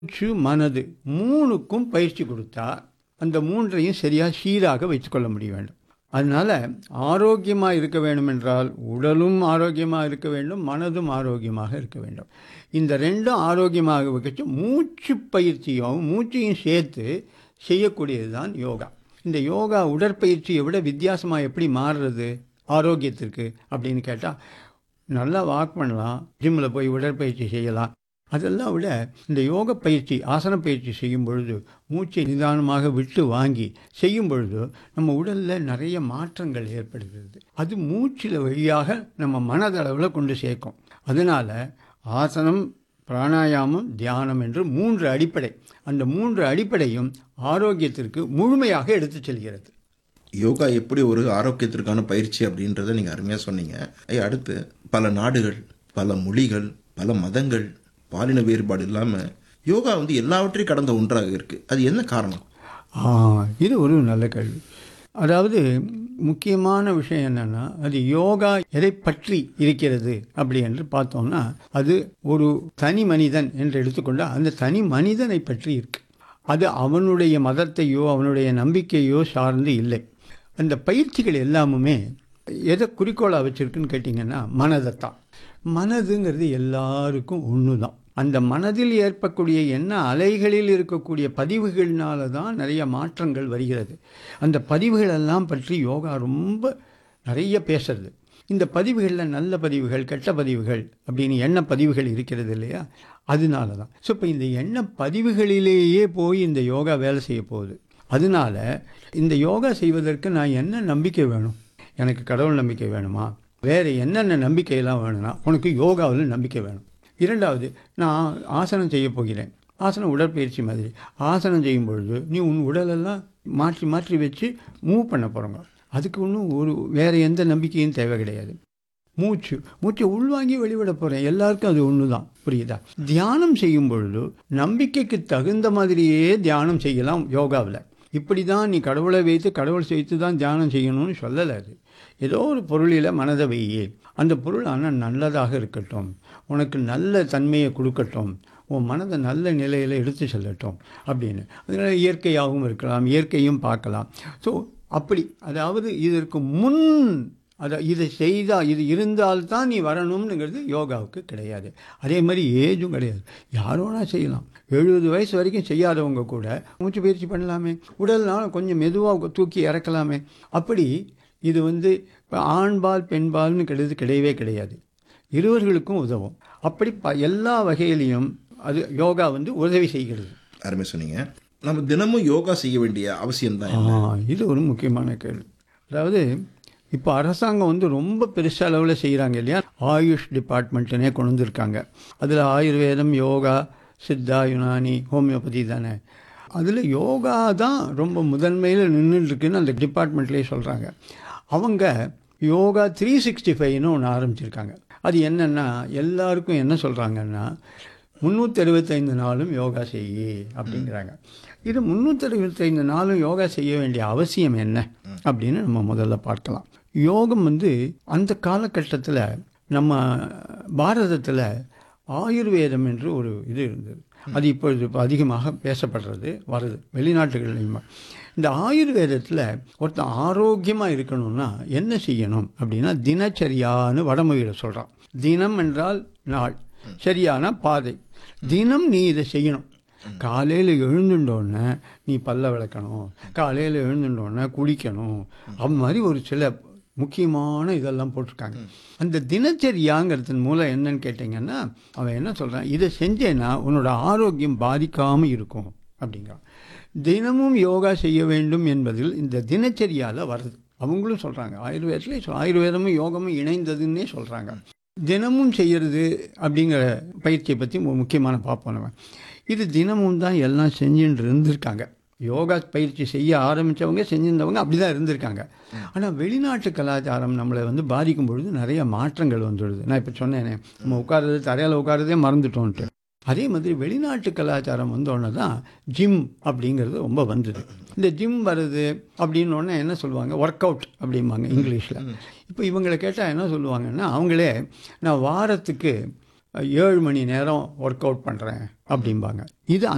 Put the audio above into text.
மூச்சு மனது மூணுக்கும் பயிற்சி கொடுத்தா அந்த மூன்றையும் சரியாக சீராக வைத்துக்கொள்ள முடிய வேண்டும் அதனால் ஆரோக்கியமாக இருக்க வேண்டும் என்றால் உடலும் ஆரோக்கியமாக இருக்க வேண்டும் மனதும் ஆரோக்கியமாக இருக்க வேண்டும் இந்த ரெண்டும் ஆரோக்கியமாக வச்சு மூச்சு பயிற்சியும் மூச்சையும் சேர்த்து செய்யக்கூடியது தான் யோகா இந்த யோகா உடற்பயிற்சியை விட வித்தியாசமாக எப்படி மாறுறது ஆரோக்கியத்திற்கு அப்படின்னு கேட்டால் நல்லா வாக் பண்ணலாம் ஜிம்மில் போய் உடற்பயிற்சி செய்யலாம் அதெல்லாம் விட இந்த யோக பயிற்சி ஆசன பயிற்சி செய்யும் பொழுது மூச்சை நிதானமாக விட்டு வாங்கி செய்யும் பொழுது நம்ம உடலில் நிறைய மாற்றங்கள் ஏற்படுகிறது அது மூச்சில் வழியாக நம்ம மனதளவில் கொண்டு சேர்க்கும் அதனால் ஆசனம் பிராணாயாமம் தியானம் என்று மூன்று அடிப்படை அந்த மூன்று அடிப்படையும் ஆரோக்கியத்திற்கு முழுமையாக எடுத்துச் செல்கிறது யோகா எப்படி ஒரு ஆரோக்கியத்திற்கான பயிற்சி அப்படின்றத நீங்கள் அருமையாக சொன்னீங்க ஐயா அடுத்து பல நாடுகள் பல மொழிகள் பல மதங்கள் பாலின வேறுபாடு இல்லாமல் யோகா வந்து எல்லாவற்றையும் கடந்த ஒன்றாக இருக்குது அது என்ன காரணம் ஆ, இது ஒரு நல்ல கேள்வி அதாவது முக்கியமான விஷயம் என்னன்னா அது யோகா எதை பற்றி இருக்கிறது அப்படி என்று பார்த்தோம்னா அது ஒரு தனி மனிதன் என்று எடுத்துக்கொண்டால் அந்த தனி மனிதனை பற்றி இருக்கு அது அவனுடைய மதத்தையோ அவனுடைய நம்பிக்கையோ சார்ந்து இல்லை அந்த பயிற்சிகள் எல்லாமுமே எதை குறிக்கோளாக வச்சிருக்குன்னு கேட்டிங்கன்னா மனதைத்தான் மனதுங்கிறது எல்லாருக்கும் ஒன்று தான் அந்த மனதில் ஏற்படக்கூடிய என்ன அலைகளில் இருக்கக்கூடிய பதிவுகள்னால தான் நிறைய மாற்றங்கள் வருகிறது அந்த பதிவுகள் எல்லாம் பற்றி யோகா ரொம்ப நிறைய பேசுறது இந்த பதிவுகளில் நல்ல பதிவுகள் கெட்ட பதிவுகள் அப்படின்னு எண்ண பதிவுகள் இருக்கிறது இல்லையா அதனால தான் ஸோ இப்போ இந்த எண்ண பதிவுகளிலேயே போய் இந்த யோகா வேலை செய்ய போகுது அதனால இந்த யோகா செய்வதற்கு நான் என்ன நம்பிக்கை வேணும் எனக்கு கடவுள் நம்பிக்கை வேணுமா வேறு என்னென்ன நம்பிக்கையெல்லாம் வேணும்னா உனக்கு யோகாவில் நம்பிக்கை வேணும் இரண்டாவது நான் ஆசனம் செய்ய போகிறேன் ஆசனம் உடற்பயிற்சி மாதிரி ஆசனம் செய்யும் பொழுது நீ உன் உடலெல்லாம் மாற்றி மாற்றி வச்சு மூவ் பண்ண போகிறோங்க அதுக்கு ஒன்றும் ஒரு வேறு எந்த நம்பிக்கையும் தேவை கிடையாது மூச்சு மூச்சை உள்வாங்கி வெளிவிட போகிறேன் எல்லாருக்கும் அது ஒன்று தான் புரியுதா தியானம் செய்யும் பொழுது நம்பிக்கைக்கு தகுந்த மாதிரியே தியானம் செய்யலாம் யோகாவில் இப்படி தான் நீ கடவுளை வைத்து கடவுள் வைத்து தான் தியானம் செய்யணும்னு சொல்லலை அது ஏதோ ஒரு பொருளில் மனதை வையே அந்த பொருள் ஆனால் நல்லதாக இருக்கட்டும் உனக்கு நல்ல தன்மையை கொடுக்கட்டும் உன் மனதை நல்ல நிலையில் எடுத்து செல்லட்டும் அப்படின்னு அதனால் இயற்கையாகவும் இருக்கலாம் இயற்கையும் பார்க்கலாம் ஸோ அப்படி அதாவது இதற்கு முன் அதை இதை செய்தால் இது இருந்தால்தான் நீ வரணும்னுங்கிறது யோகாவுக்கு கிடையாது அதே மாதிரி ஏஜும் கிடையாது யாரோனா செய்யலாம் எழுபது வயசு வரைக்கும் செய்யாதவங்க கூட மூச்சு பயிற்சி பண்ணலாமே உடல்னால கொஞ்சம் மெதுவாக தூக்கி இறக்கலாமே அப்படி இது வந்து இப்போ ஆண்பால் பெண்பால்னு கிடையாது கிடையவே கிடையாது இருவர்களுக்கும் உதவும் அப்படி ப எல்லா வகையிலையும் அது யோகா வந்து உதவி செய்கிறது அருமை சொன்னீங்க நம்ம தினமும் யோகா செய்ய வேண்டிய அவசியம் தான் ஆ இது ஒரு முக்கியமான கேள்வி அதாவது இப்போ அரசாங்கம் வந்து ரொம்ப பெருச அளவில் செய்கிறாங்க இல்லையா ஆயுஷ் டிபார்ட்மெண்ட்டுனே கொண்டு வந்திருக்காங்க அதில் ஆயுர்வேதம் யோகா சித்தா யுனானி ஹோமியோபதி தானே அதில் யோகா தான் ரொம்ப முதன்மையில் நின்றுட்டுருக்குன்னு அந்த டிபார்ட்மெண்ட்லேயே சொல்கிறாங்க அவங்க யோகா த்ரீ சிக்ஸ்டி ஃபைவ்னு ஒன்று ஆரம்பிச்சிருக்காங்க அது என்னென்னா எல்லாருக்கும் என்ன சொல்கிறாங்கன்னா முந்நூற்றி அறுபத்தைந்து நாளும் யோகா செய்யி அப்படிங்கிறாங்க இது முந்நூற்றி அறுபத்தைந்து நாளும் யோகா செய்ய வேண்டிய அவசியம் என்ன அப்படின்னு நம்ம முதல்ல பார்க்கலாம் யோகம் வந்து அந்த காலகட்டத்தில் நம்ம பாரதத்தில் ஆயுர்வேதம் என்று ஒரு இது இருந்தது அது இப்பொழுது இப்போ அதிகமாக பேசப்படுறது வருது வெளிநாட்டுகள்லையும் இந்த ஆயுர்வேதத்தில் ஒருத்தன் ஆரோக்கியமாக இருக்கணும்னா என்ன செய்யணும் அப்படின்னா தினச்சரியான்னு வடமொழியில் சொல்கிறான் தினம் என்றால் நாள் சரியான பாதை தினம் நீ இதை செய்யணும் காலையில் எழுந்துட்டோன்னே நீ பல்ல விளக்கணும் காலையில் எழுந்துட்டோன்னே குளிக்கணும் அது மாதிரி ஒரு சில முக்கியமான இதெல்லாம் போட்டிருக்காங்க அந்த தினச்சரியாங்கிறதன் மூலம் என்னன்னு கேட்டிங்கன்னா அவன் என்ன சொல்கிறான் இதை செஞ்சேன்னா உன்னோட ஆரோக்கியம் பாதிக்காமல் இருக்கும் அப்படிங்கிறான் தினமும் யோகா செய்ய வேண்டும் என்பதில் இந்த தினச்சரியால் வருது அவங்களும் சொல்கிறாங்க ஆயுர்வேதத்துலேயே சொல் ஆயுர்வேதமும் யோகமும் இணைந்ததுன்னே சொல்கிறாங்க தினமும் செய்கிறது அப்படிங்கிற பயிற்சியை பற்றி முக்கியமான பார்ப்போம் நம்ம இது தினமும் தான் எல்லாம் செஞ்சுட்டு இருந்திருக்காங்க யோகா பயிற்சி செய்ய ஆரம்பித்தவங்க செஞ்சிருந்தவங்க அப்படி தான் இருந்திருக்காங்க ஆனால் வெளிநாட்டு கலாச்சாரம் நம்மளை வந்து பாதிக்கும் பொழுது நிறைய மாற்றங்கள் வந்துடுது நான் இப்போ சொன்னேனே நம்ம உட்கார்றது தரையில் உட்காரதே மறந்துட்டோன்ட்டு அதே மாதிரி வெளிநாட்டு கலாச்சாரம் வந்தோடனே தான் ஜிம் அப்படிங்கிறது ரொம்ப வந்தது இந்த ஜிம் வருது அப்படின்னு உடனே என்ன சொல்லுவாங்க ஒர்க் அவுட் அப்படிம்பாங்க இங்கிலீஷில் இப்போ இவங்களை கேட்டால் என்ன சொல்லுவாங்கன்னா அவங்களே நான் வாரத்துக்கு ஏழு மணி நேரம் ஒர்க் அவுட் பண்ணுறேன் அப்படிம்பாங்க இது